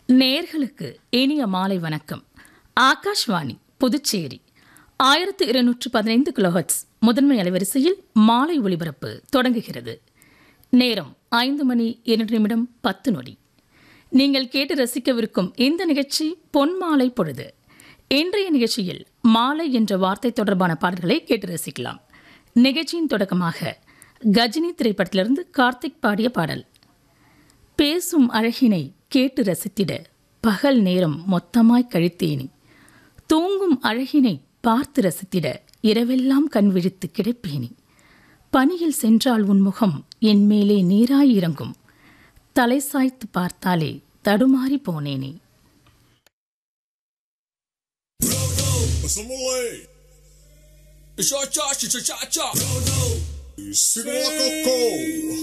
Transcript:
நேர்களுக்கு இனிய மாலை வணக்கம் ஆகாஷ்வாணி புதுச்சேரி ஆயிரத்து இருநூற்று பதினைந்து கிலோஹட்ஸ் முதன்மை அலைவரிசையில் மாலை ஒலிபரப்பு தொடங்குகிறது நேரம் ஐந்து மணி இரண்டு நிமிடம் பத்து நொடி நீங்கள் கேட்டு ரசிக்கவிருக்கும் இந்த நிகழ்ச்சி பொன்மாலை பொழுது இன்றைய நிகழ்ச்சியில் மாலை என்ற வார்த்தை தொடர்பான பாடல்களை கேட்டு ரசிக்கலாம் நிகழ்ச்சியின் தொடக்கமாக கஜினி திரைப்படத்திலிருந்து கார்த்திக் பாடிய பாடல் பேசும் அழகினை கேட்டு ரசித்திட பகல் நேரம் மொத்தமாய் கழித்தேனே தூங்கும் அழகினை பார்த்து ரசித்திட இரவெல்லாம் கண் விழித்து கிடப்பேனே பனியில் சென்றால் உன் முகம் என் மேலே நீராய் இறங்கும் தலை சாய்த்து பார்த்தாலே தடுமாறி போனேனே Assalamualaikum. Cha cha cha cha cha cha. Sinulakoko.